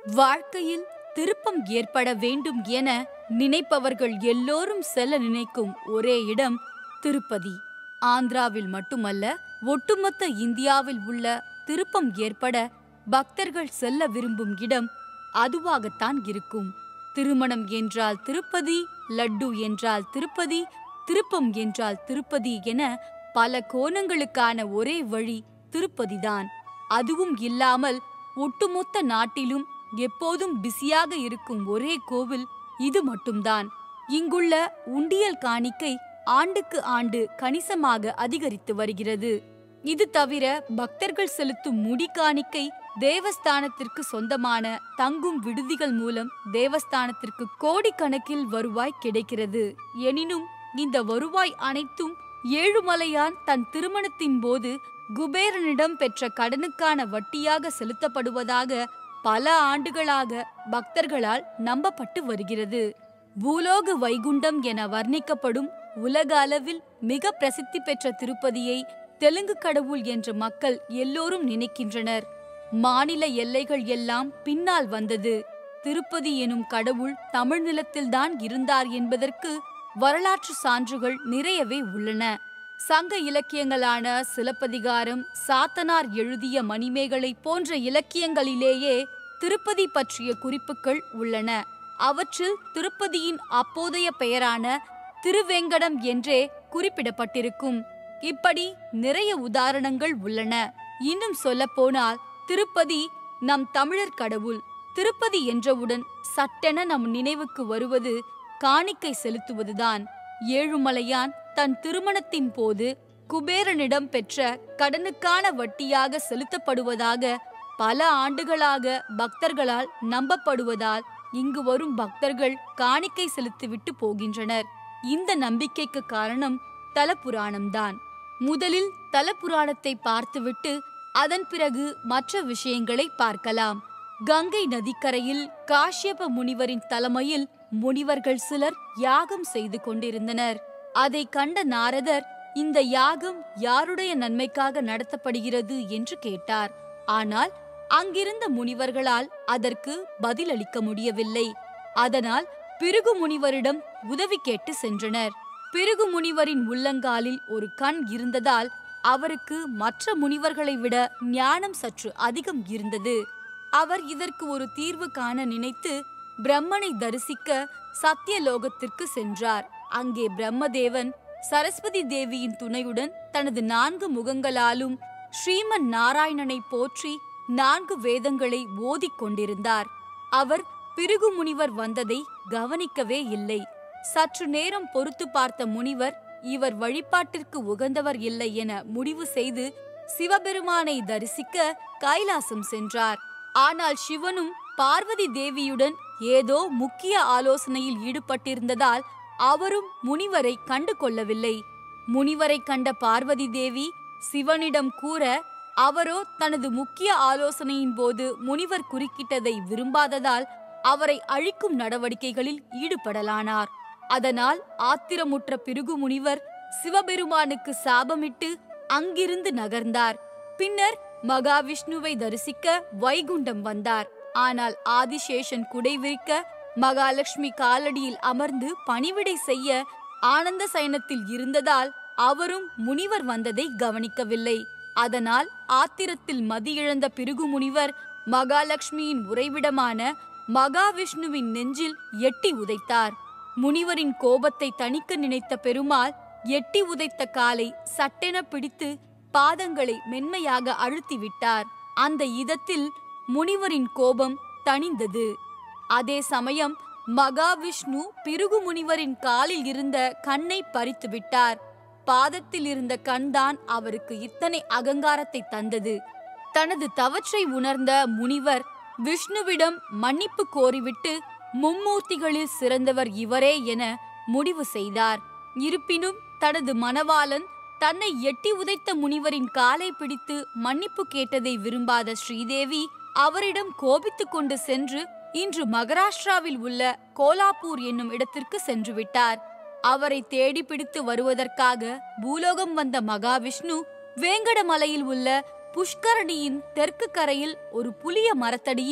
வாழ்க்கையில் திருப்பம் ஏற்பட வேண்டும் என நினைப்பவர்கள் எல்லோரும் செல்ல நினைக்கும் ஒரே இடம் திருப்பதி ஆந்திராவில் மட்டுமல்ல ஒட்டுமொத்த இந்தியாவில் உள்ள திருப்பம் ஏற்பட பக்தர்கள் செல்ல விரும்பும் இடம் அதுவாகத்தான் இருக்கும் திருமணம் என்றால் திருப்பதி லட்டு என்றால் திருப்பதி திருப்பம் என்றால் திருப்பதி என பல கோணங்களுக்கான ஒரே வழி திருப்பதிதான் அதுவும் இல்லாமல் ஒட்டுமொத்த நாட்டிலும் எப்போதும் பிஸியாக இருக்கும் ஒரே கோவில் இது மட்டும்தான் இங்குள்ள உண்டியல் காணிக்கை ஆண்டுக்கு ஆண்டு கணிசமாக அதிகரித்து வருகிறது இது தவிர பக்தர்கள் செலுத்தும் முடி காணிக்கை தேவஸ்தானத்திற்கு சொந்தமான தங்கும் விடுதிகள் மூலம் தேவஸ்தானத்திற்கு கோடிக்கணக்கில் வருவாய் கிடைக்கிறது எனினும் இந்த வருவாய் அனைத்தும் ஏழுமலையான் தன் திருமணத்தின் போது குபேரனிடம் பெற்ற கடனுக்கான வட்டியாக செலுத்தப்படுவதாக பல ஆண்டுகளாக பக்தர்களால் நம்பப்பட்டு வருகிறது பூலோக வைகுண்டம் என வர்ணிக்கப்படும் உலக அளவில் மிக பிரசித்தி பெற்ற திருப்பதியை தெலுங்கு கடவுள் என்று மக்கள் எல்லோரும் நினைக்கின்றனர் மாநில எல்லைகள் எல்லாம் பின்னால் வந்தது திருப்பதி எனும் கடவுள் தமிழ் நிலத்தில்தான் இருந்தார் என்பதற்கு வரலாற்று சான்றுகள் நிறையவே உள்ளன சங்க இலக்கியங்களான சிலப்பதிகாரம் சாத்தனார் எழுதிய மணிமேகலை போன்ற இலக்கியங்களிலேயே திருப்பதி பற்றிய குறிப்புகள் உள்ளன அவற்றில் திருப்பதியின் அப்போதைய பெயரான திருவேங்கடம் என்றே குறிப்பிடப்பட்டிருக்கும் இப்படி நிறைய உதாரணங்கள் உள்ளன இன்னும் சொல்லப்போனால் திருப்பதி நம் தமிழர் கடவுள் திருப்பதி என்றவுடன் சட்டென நம் நினைவுக்கு வருவது காணிக்கை செலுத்துவதுதான் ஏழுமலையான் தன் திருமணத்தின் போது குபேரனிடம் பெற்ற கடனுக்கான வட்டியாக செலுத்தப்படுவதாக பல ஆண்டுகளாக பக்தர்களால் நம்பப்படுவதால் இங்கு வரும் பக்தர்கள் காணிக்கை செலுத்திவிட்டு போகின்றனர் இந்த நம்பிக்கைக்கு காரணம் தலபுராணம்தான் முதலில் தலபுராணத்தை பார்த்துவிட்டு அதன் பிறகு மற்ற விஷயங்களை பார்க்கலாம் கங்கை நதிக்கரையில் காஷ்யப முனிவரின் தலைமையில் முனிவர்கள் சிலர் யாகம் செய்து கொண்டிருந்தனர் அதை கண்ட நாரதர் இந்த யாகம் யாருடைய நன்மைக்காக நடத்தப்படுகிறது என்று கேட்டார் ஆனால் அங்கிருந்த முனிவர்களால் அதற்கு பதிலளிக்க முடியவில்லை அதனால் பிருகு முனிவரிடம் உதவி கேட்டு சென்றனர் பிருகு முனிவரின் உள்ளங்காலில் ஒரு கண் இருந்ததால் அவருக்கு மற்ற முனிவர்களை விட ஞானம் சற்று அதிகம் இருந்தது அவர் இதற்கு ஒரு தீர்வு காண நினைத்து பிரம்மனை தரிசிக்க சத்தியலோகத்திற்கு சென்றார் அங்கே பிரம்மதேவன் சரஸ்வதி தேவியின் துணையுடன் தனது நான்கு முகங்களாலும் ஸ்ரீமன் நாராயணனை போற்றி நான்கு வேதங்களை ஓதிக் கொண்டிருந்தார் அவர் பிருகு முனிவர் வந்ததை கவனிக்கவே இல்லை சற்று நேரம் பொறுத்து பார்த்த முனிவர் இவர் வழிபாட்டிற்கு உகந்தவர் இல்லை என முடிவு செய்து சிவபெருமானை தரிசிக்க கைலாசம் சென்றார் ஆனால் சிவனும் பார்வதி தேவியுடன் ஏதோ முக்கிய ஆலோசனையில் ஈடுபட்டிருந்ததால் அவரும் முனிவரை கண்டு கொள்ளவில்லை முனிவரை கண்ட பார்வதி தேவி சிவனிடம் கூற அவரோ தனது முக்கிய ஆலோசனையின் போது முனிவர் குறுக்கிட்டதை விரும்பாததால் அவரை அழிக்கும் நடவடிக்கைகளில் ஈடுபடலானார் அதனால் ஆத்திரமுற்ற பிருகு முனிவர் சிவபெருமானுக்கு சாபமிட்டு அங்கிருந்து நகர்ந்தார் பின்னர் மகாவிஷ்ணுவை தரிசிக்க வைகுண்டம் வந்தார் ஆனால் ஆதிசேஷன் குடை விரிக்க மகாலட்சுமி காலடியில் அமர்ந்து பணிவிடை செய்ய ஆனந்த சயனத்தில் இருந்ததால் அவரும் முனிவர் வந்ததை கவனிக்கவில்லை அதனால் ஆத்திரத்தில் மதியிழந்த பிருகு முனிவர் மகாலட்சுமியின் உறைவிடமான மகாவிஷ்ணுவின் நெஞ்சில் எட்டி உதைத்தார் முனிவரின் கோபத்தை தணிக்க நினைத்த பெருமாள் எட்டி உதைத்த காலை சட்டென பிடித்து பாதங்களை மென்மையாக அழுத்தி விட்டார் அந்த இதத்தில் முனிவரின் கோபம் தணிந்தது அதே சமயம் மகாவிஷ்ணு பிருகு முனிவரின் காலில் இருந்த கண்ணை பறித்து விட்டார் பாதத்தில் இருந்த கண்தான் அவருக்கு இத்தனை அகங்காரத்தை தந்தது தனது தவற்றை உணர்ந்த முனிவர் விஷ்ணுவிடம் மன்னிப்பு கோரிவிட்டு மும்மூர்த்திகளில் சிறந்தவர் இவரே என முடிவு செய்தார் இருப்பினும் தனது மணவாளன் தன்னை எட்டி உதைத்த முனிவரின் காலை பிடித்து மன்னிப்பு கேட்டதை விரும்பாத ஸ்ரீதேவி அவரிடம் கோபித்துக் கொண்டு சென்று இன்று மகாராஷ்டிராவில் உள்ள கோலாப்பூர் என்னும் இடத்திற்கு சென்று விட்டார் அவரை தேடி பிடித்து வருவதற்காக பூலோகம் வந்த மகாவிஷ்ணு வேங்கடமலையில் உள்ள புஷ்கரணியின் தெற்கு கரையில் ஒரு புளிய மரத்தடியில்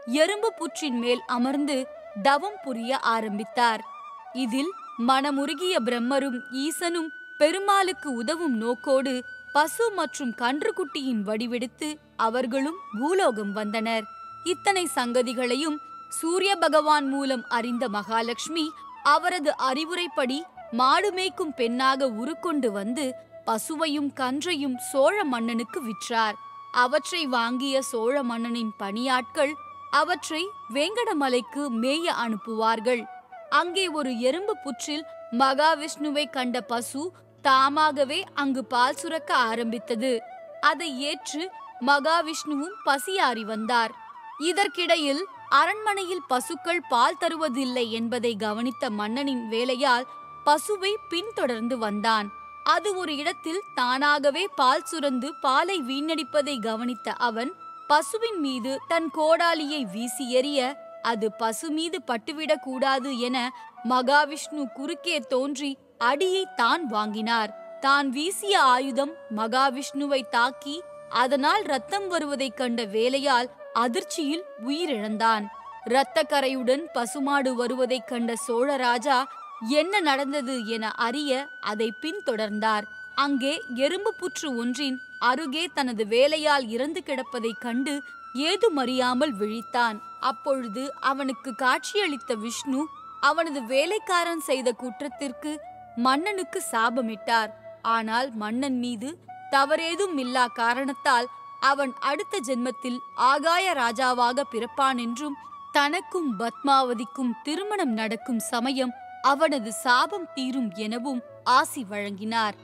எறும்பு புற்றின் மேல் அமர்ந்து தவம் புரிய ஆரம்பித்தார் இதில் மனமுருகிய பிரம்மரும் ஈசனும் பெருமாளுக்கு உதவும் நோக்கோடு பசு மற்றும் கன்றுக்குட்டியின் வடிவெடுத்து அவர்களும் பூலோகம் வந்தனர் இத்தனை சங்கதிகளையும் சூரிய பகவான் மூலம் அறிந்த மகாலட்சுமி அவரது அறிவுரைப்படி மாடு மேய்க்கும் பெண்ணாக உருக்கொண்டு வந்து பசுவையும் கன்றையும் சோழ மன்னனுக்கு விற்றார் அவற்றை வாங்கிய சோழ மன்னனின் பணியாட்கள் அவற்றை வேங்கடமலைக்கு மேய அனுப்புவார்கள் அங்கே ஒரு எறும்பு புற்றில் மகாவிஷ்ணுவை கண்ட பசு தாமாகவே அங்கு பால் சுரக்க ஆரம்பித்தது அதை ஏற்று மகாவிஷ்ணுவும் பசியாறி வந்தார் இதற்கிடையில் அரண்மனையில் பசுக்கள் பால் தருவதில்லை என்பதை கவனித்த மன்னனின் வேலையால் பசுவை பின்தொடர்ந்து வந்தான் அது ஒரு இடத்தில் தானாகவே பால் சுரந்து பாலை வீணடிப்பதை கவனித்த அவன் பசுவின் மீது தன் கோடாலியை வீசி எறிய அது பசு மீது பட்டுவிடக் கூடாது என மகாவிஷ்ணு குறுக்கே தோன்றி அடியை தான் வாங்கினார் தான் வீசிய ஆயுதம் மகாவிஷ்ணுவை தாக்கி அதனால் ரத்தம் வருவதைக் கண்ட வேலையால் அதிர்ச்சியில் உயிரிழந்தான் இரத்த கரையுடன் பசுமாடு வருவதைக் கண்ட சோழராஜா என்ன நடந்தது என அறிய அதை பின்தொடர்ந்தார் அங்கே எறும்பு புற்று ஒன்றின் அருகே தனது வேலையால் இறந்து கிடப்பதைக் கண்டு ஏதுமறியாமல் விழித்தான் அப்பொழுது அவனுக்கு காட்சியளித்த விஷ்ணு அவனது வேலைக்காரன் செய்த குற்றத்திற்கு மன்னனுக்கு சாபமிட்டார் ஆனால் மன்னன் மீது தவறேதும் இல்லா காரணத்தால் அவன் அடுத்த ஜென்மத்தில் ஆகாய ராஜாவாக பிறப்பான் என்றும் தனக்கும் பத்மாவதிக்கும் திருமணம் நடக்கும் சமயம் அவனது சாபம் தீரும் எனவும் ஆசி வழங்கினார்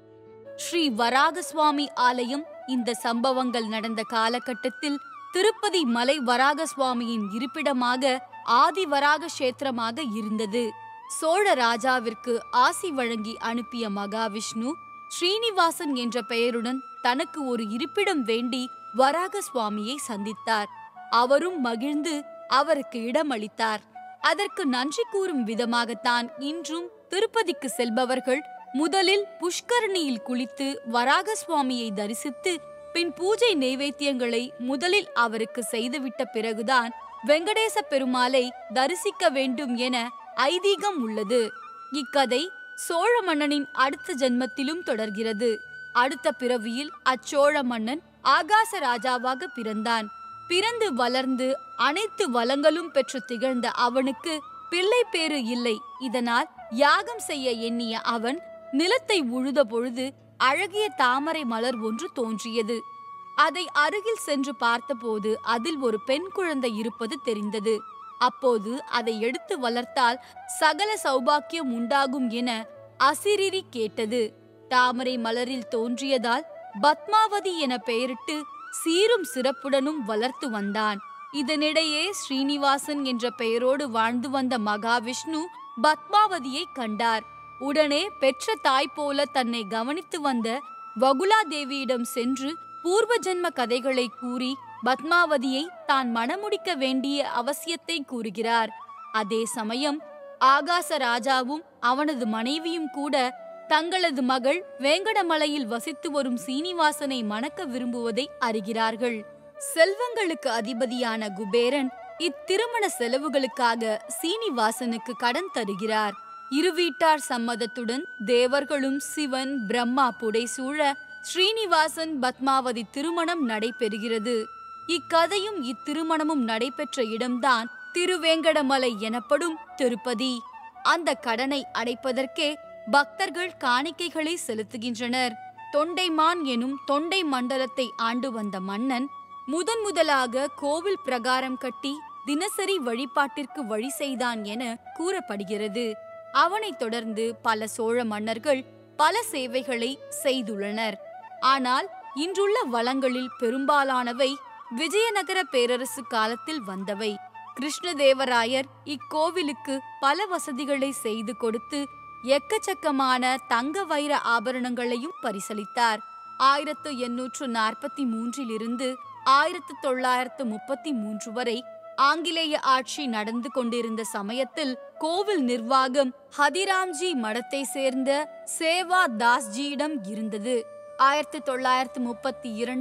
ஸ்ரீ வராகசுவாமி ஆலயம் இந்த சம்பவங்கள் நடந்த காலகட்டத்தில் திருப்பதி மலை வராக சுவாமியின் இருப்பிடமாக ஆதிவராக கஷேத்திரமாக இருந்தது சோழ ராஜாவிற்கு ஆசி வழங்கி அனுப்பிய மகாவிஷ்ணு ஸ்ரீனிவாசன் என்ற பெயருடன் தனக்கு ஒரு இருப்பிடம் வேண்டி வராக சுவாமியை சந்தித்தார் அவரும் மகிழ்ந்து அவருக்கு இடமளித்தார் அதற்கு நன்றி கூறும் விதமாகத்தான் இன்றும் திருப்பதிக்கு செல்பவர்கள் முதலில் புஷ்கரணியில் குளித்து வராக சுவாமியை தரிசித்து பின் பூஜை நைவேத்தியங்களை முதலில் அவருக்கு செய்துவிட்ட பிறகுதான் வெங்கடேச பெருமாளை தரிசிக்க வேண்டும் என ஐதீகம் உள்ளது இக்கதை சோழ மன்னனின் அடுத்த ஜென்மத்திலும் தொடர்கிறது அடுத்த பிறவியில் அச்சோழ மன்னன் ஆகாச ராஜாவாக பிறந்தான் பிறந்து வளர்ந்து அனைத்து வளங்களும் பெற்று திகழ்ந்த அவனுக்கு பிள்ளை பேறு இல்லை இதனால் யாகம் செய்ய எண்ணிய அவன் நிலத்தை உழுத பொழுது அழகிய தாமரை மலர் ஒன்று தோன்றியது அதை அருகில் சென்று பார்த்தபோது அதில் ஒரு பெண் குழந்தை இருப்பது தெரிந்தது அப்போது அதை எடுத்து வளர்த்தால் சகல சௌபாக்கியம் உண்டாகும் என அசிரிரி கேட்டது தாமரை மலரில் தோன்றியதால் பத்மாவதி என பெயரிட்டு சீரும் சிறப்புடனும் வளர்த்து வந்தான் இதனிடையே ஸ்ரீனிவாசன் என்ற பெயரோடு வாழ்ந்து வந்த மகாவிஷ்ணு பத்மாவதியை கண்டார் உடனே பெற்ற தாய் போல தன்னை கவனித்து வந்த வகுலா தேவியிடம் சென்று பூர்வ ஜென்ம கதைகளை கூறி பத்மாவதியை தான் மணமுடிக்க வேண்டிய அவசியத்தை கூறுகிறார் அதே சமயம் ஆகாச ராஜாவும் அவனது மனைவியும் கூட தங்களது மகள் வேங்கடமலையில் வசித்து வரும் சீனிவாசனை மணக்க விரும்புவதை அறிகிறார்கள் செல்வங்களுக்கு அதிபதியான குபேரன் இத்திருமண செலவுகளுக்காக சீனிவாசனுக்கு கடன் தருகிறார் இரு வீட்டார் சம்மதத்துடன் தேவர்களும் சிவன் பிரம்மா புடைசூழ ஸ்ரீனிவாசன் பத்மாவதி திருமணம் நடைபெறுகிறது இக்கதையும் இத்திருமணமும் நடைபெற்ற இடம்தான் திருவேங்கடமலை எனப்படும் திருப்பதி அந்த கடனை அடைப்பதற்கே பக்தர்கள் காணிக்கைகளை செலுத்துகின்றனர் தொண்டைமான் எனும் தொண்டை மண்டலத்தை ஆண்டு வந்த மன்னன் முதன் முதலாக கோவில் பிரகாரம் கட்டி தினசரி வழிபாட்டிற்கு வழி செய்தான் என கூறப்படுகிறது அவனைத் தொடர்ந்து பல சோழ மன்னர்கள் பல சேவைகளை செய்துள்ளனர் ஆனால் இன்றுள்ள வளங்களில் பெரும்பாலானவை விஜயநகர பேரரசு காலத்தில் வந்தவை கிருஷ்ணதேவராயர் இக்கோவிலுக்கு பல வசதிகளை செய்து கொடுத்து எக்கச்சக்கமான தங்க வைர ஆபரணங்களையும் பரிசளித்தார் ஆயிரத்து எண்ணூற்று நாற்பத்தி மூன்றிலிருந்து ஆயிரத்து தொள்ளாயிரத்து முப்பத்தி மூன்று வரை ஆங்கிலேய ஆட்சி நடந்து கொண்டிருந்த சமயத்தில் கோவில் நிர்வாகம் ஹதிராம்ஜி மடத்தை சேர்ந்த சேவா தாஸ்ஜியிடம் இருந்தது ஆயிரத்தி தொள்ளாயிரத்து முப்பத்தி இரண்டில்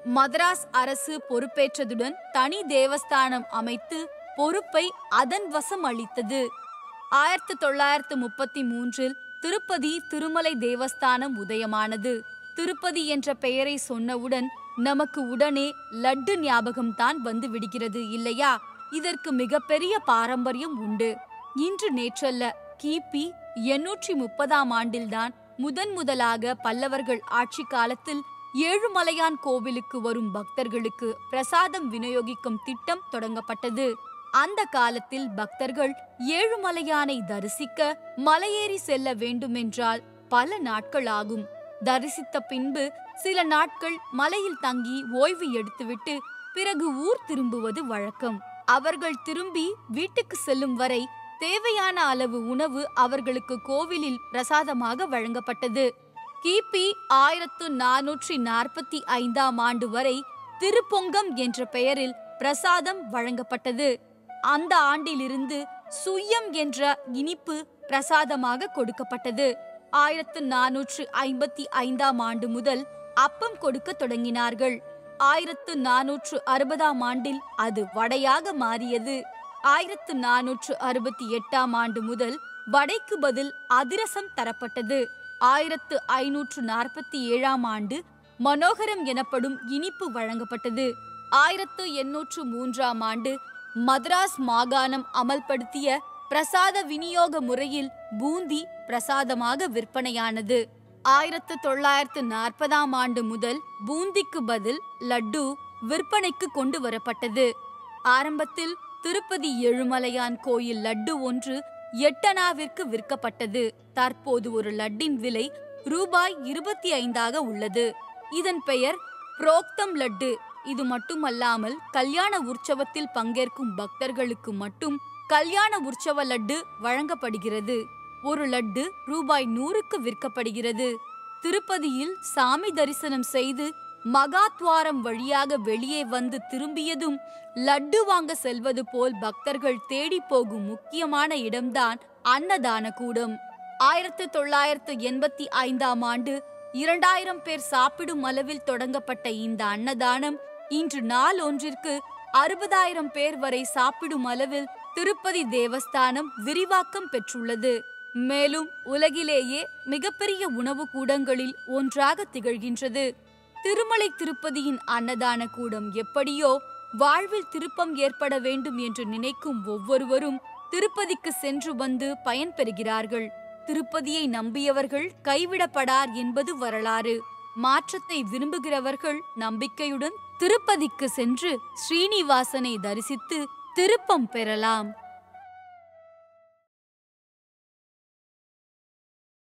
மதராஸ் அரசு பொறுப்பேற்றதுடன் தனி தேவஸ்தானம் அமைத்து பொறுப்பை அதன் வசம் அளித்தது ஆயிரத்தி தொள்ளாயிரத்து முப்பத்தி மூன்றில் திருப்பதி திருமலை தேவஸ்தானம் உதயமானது திருப்பதி என்ற பெயரை சொன்னவுடன் நமக்கு உடனே லட்டு ஞாபகம்தான் வந்து விடுகிறது இல்லையா இதற்கு மிகப்பெரிய பாரம்பரியம் உண்டு இன்று நேற்றல்ல கிபி எண்ணூற்றி முப்பதாம் ஆண்டில்தான் முதன் முதலாக பல்லவர்கள் ஆட்சி காலத்தில் ஏழுமலையான் கோவிலுக்கு வரும் பக்தர்களுக்கு பிரசாதம் விநியோகிக்கும் திட்டம் தொடங்கப்பட்டது அந்த காலத்தில் பக்தர்கள் ஏழுமலையானை தரிசிக்க மலையேறி செல்ல வேண்டுமென்றால் பல நாட்கள் ஆகும் தரிசித்த பின்பு சில நாட்கள் மலையில் தங்கி ஓய்வு எடுத்துவிட்டு பிறகு ஊர் திரும்புவது வழக்கம் அவர்கள் திரும்பி வீட்டுக்கு செல்லும் வரை தேவையான அளவு உணவு அவர்களுக்கு கோவிலில் பிரசாதமாக வழங்கப்பட்டது கிபி ஆயிரத்து நானூற்றி நாற்பத்தி ஐந்தாம் ஆண்டு வரை திருப்பொங்கம் என்ற பெயரில் பிரசாதம் வழங்கப்பட்டது அந்த ஆண்டிலிருந்து சுயம் என்ற இனிப்பு பிரசாதமாக கொடுக்கப்பட்டது ஆயிரத்து நானூற்று ஐம்பத்தி ஐந்தாம் ஆண்டு முதல் அப்பம் கொடுக்க தொடங்கினார்கள் ஆயிரத்து நானூற்று அறுபதாம் ஆண்டில் அது வடையாக மாறியது ஆயிரத்து நானூற்று அறுபத்தி எட்டாம் ஆண்டு முதல் வடைக்கு பதில் அதிரசம் தரப்பட்டது ஆயிரத்து ஐநூற்று நாற்பத்தி ஏழாம் ஆண்டு மனோகரம் எனப்படும் இனிப்பு வழங்கப்பட்டது ஆயிரத்து எண்ணூற்று மூன்றாம் ஆண்டு மദ്രാஸ் மாகாணம் அமல்படுத்திய பிரசாத விநியோக முறையில் பூந்தி பிரசாதமாக விற்பனையானது ஆயிரத்து தொள்ளாயிரத்து நாற்பதாம் ஆண்டு முதல் பூந்திக்கு பதில் லட்டு விற்பனைக்கு கொண்டு வரப்பட்டது ஆரம்பத்தில் திருப்பதி ஏழுமலையான் கோயில் லட்டு ஒன்று எட்டனாவிற்கு விற்கப்பட்டது தற்போது ஒரு லட்டின் விலை ரூபாய் இருபத்தி ஐந்தாக உள்ளது இதன் பெயர் புரோக்தம் லட்டு இது மட்டுமல்லாமல் கல்யாண உற்சவத்தில் பங்கேற்கும் பக்தர்களுக்கு மட்டும் கல்யாண உற்சவ லட்டு வழங்கப்படுகிறது ஒரு லட்டு ரூபாய் நூறுக்கு விற்கப்படுகிறது திருப்பதியில் சாமி தரிசனம் செய்து மகாத்வாரம் வழியாக வெளியே வந்து திரும்பியதும் லட்டு வாங்க செல்வது போல் பக்தர்கள் தேடி போகும் முக்கியமான இடம்தான் அன்னதான கூடம் ஆயிரத்து தொள்ளாயிரத்து எண்பத்தி ஐந்தாம் ஆண்டு இரண்டாயிரம் பேர் சாப்பிடும் அளவில் தொடங்கப்பட்ட இந்த அன்னதானம் இன்று நாள் ஒன்றிற்கு அறுபதாயிரம் பேர் வரை சாப்பிடும் அளவில் திருப்பதி தேவஸ்தானம் விரிவாக்கம் பெற்றுள்ளது மேலும் உலகிலேயே மிகப்பெரிய உணவு கூடங்களில் ஒன்றாக திகழ்கின்றது திருமலை திருப்பதியின் அன்னதான கூடம் எப்படியோ வாழ்வில் திருப்பம் ஏற்பட வேண்டும் என்று நினைக்கும் ஒவ்வொருவரும் திருப்பதிக்கு சென்று வந்து பயன்பெறுகிறார்கள் திருப்பதியை நம்பியவர்கள் கைவிடப்படார் என்பது வரலாறு மாற்றத்தை விரும்புகிறவர்கள் நம்பிக்கையுடன் திருப்பதிக்கு சென்று ஸ்ரீனிவாசனை தரிசித்து திருப்பம் பெறலாம்